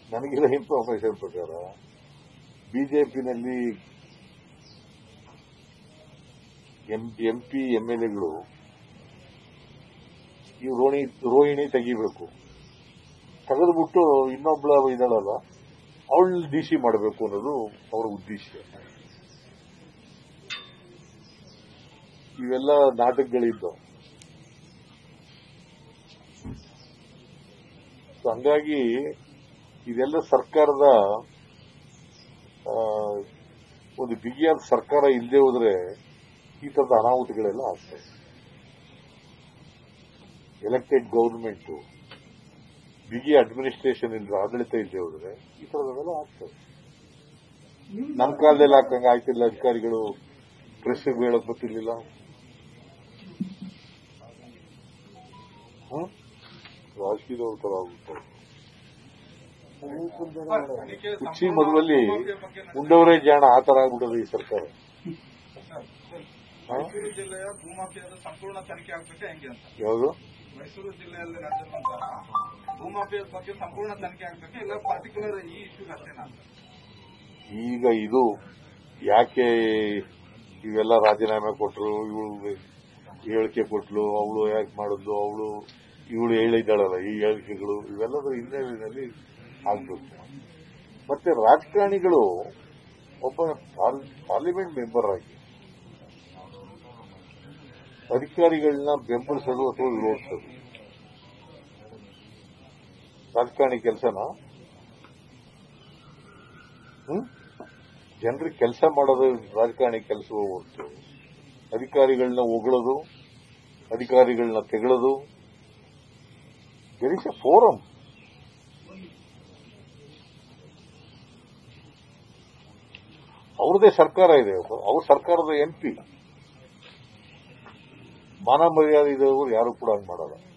ನನಗಿರೋ information ಪ್ರಕಾರ ಬಿಜೆಪಿನಲ್ಲಿ MP ಎಂಎಲ್ಎಗಳು ಈ ರೋಣಿ ರೋಹಿಣಿ ತೆಗಿಬೇಕು ತೆಗೆದುಬಿಟ್ಟು ಇನ್ನೊಬ್ಳ ಇದ್ದಾಳಲ್ಲ ಅವಳು ಡಿ ಸಿ ಮಾಡಬೇಕು ಅನ್ನೋದು ಅವರ ಉದ್ದೇಶ ಇವೆಲ್ಲ ನಾಟಕಗಳಿದ್ದವು ಸೊ ಹಂಗಾಗಿ ಇದೆಲ್ಲ ಸರ್ಕಾರದ ಆ, ಒಂದು ಬಿಗಿಯಾದ ಸರ್ಕಾರ ಇಲ್ಲದೆ ಹೋದ್ರೆ ಈ ತರದ ಅನಾಹುತಗಳೆಲ್ಲ ಆಗ್ತವೆ ಎಲೆಕ್ಟೆಡ್ ಗೌರ್ಮೆಂಟ್ ಬಿಗಿ ಅಡ್ಮಿನಿಸ್ಟ್ರೇಷನ್ ಇಲ್ಲದೆ ಆಡಳಿತ ಇಲ್ಲದೆ ಹೋದ್ರೆ ಈ ತರದವೆಲ್ಲ ಆಗ್ತವೆ ನಮ್ಮ ಕಾಲದಲ್ಲಿ ಹಾಕಂಗ ಆಯ್ತಿಲ್ಲ ಅಧಿಕಾರಿಗಳು ಪ್ರೆಸ್ ಹೇಳಕ್ ಗೊತ್ತಿರ್ಲಿಲ್ಲ ಹ್ಮ್? ರಾಜಕೀಯದವ್ರ ತರ ಆಗುತ್ತೆ ಕುಚ್ಚಿ ಮದುವಲ್ಲಿ ಉಂಡವರೇ ಜಾಣ ಆ ತರ ಆಗ್ಬಿಟ್ಟದೆ ಈ ಸರ್ಕಾರ ಹಾ? ಮೈಸೂರು ಜಿಲ್ಲೆಯ ಭೂಮಾಫಿಯಾದ ಸಂಪೂರ್ಣ ತನಿಖೆ ಆಗ್ಬೇಕು ಹೆಂಗೆ ಅಂತ ಯಾವುದು ಮೈಸೂರು ಜಿಲ್ಲೆಯಲ್ಲಿ ನಡೆದಿರುವಂತಹ ಭೂಮಾಫಿಯಾದ ಬಗ್ಗೆ ಸಂಪೂರ್ಣ ತನಿಖೆ ಆಗ್ಬೇಕು ಇಲ್ಲ ಪರ್ಟಿಕ್ಯುಲರ್ ಈ ಇಶ್ಯೂಗೆ ಅಷ್ಟೇನಾ ಅಂತ ಈಗ ಇದು ಯಾಕೆ ಇವೆಲ್ಲ ರಾಜೀನಾಮೆ ಕೊಟ್ಟರು ಇವಳು ಹೇಳಿಕೆ ಕೊಟ್ಲು ಅವಳು ಯಾಕೆ ಮಾಡಿದ್ಲು ಅವಳು ಇವಳು ಹೇಳಿದ್ದಾಳಲ್ಲ ಈ ಹೇಳಿಕೆಗಳು ಇವೆಲ್ಲದರ ಹಿನ್ನೆಲೆಯಲ್ಲಿ ಆಗ್ಬೇಕು ಮತ್ತೆ ರಾಜಕಾರಣಿಗಳು ಒಬ್ಬ ಪಾರ್- ಪಾರ್ಲಿಮೆಂಟ್ ಮೆಂಬರ್ ಆಗಿ ಅಧಿಕಾರಿಗಳನ್ನ ಬೆಂಬಲಿಸೋದು ಅಥವಾ ವಿರೋಧಿಸೋದು ರಾಜಕಾರಣಿ ಕೆಲಸನ ಹ್ಮ್ ಜನರಿಗೆ ಕೆಲಸ ಮಾಡೋದು ರಾಜಕಾರಣಿ ಕೆಲಸ ಹೊರತು ಅಧಿಕಾರಿಗಳನ್ನ ಹೊಗಳೋದು ಅಧಿಕಾರಿಗಳನ್ನ ತೆಗಳೋದು ದೆರ್ ಇಸ್ ಎ ಫೋರಂ ಅವ್ರದೇ ಸರ್ಕಾರ ಇದೆ ಅವ್ರ ಸರ್ಕಾರದ ಎಂ ಪಿ ಮಾನ ಮರ್ಯಾದೆ ಇದ್ದವರು ಯಾರು ಕೂಡ ಹಂಗ್ ಮಾಡಲ್ಲ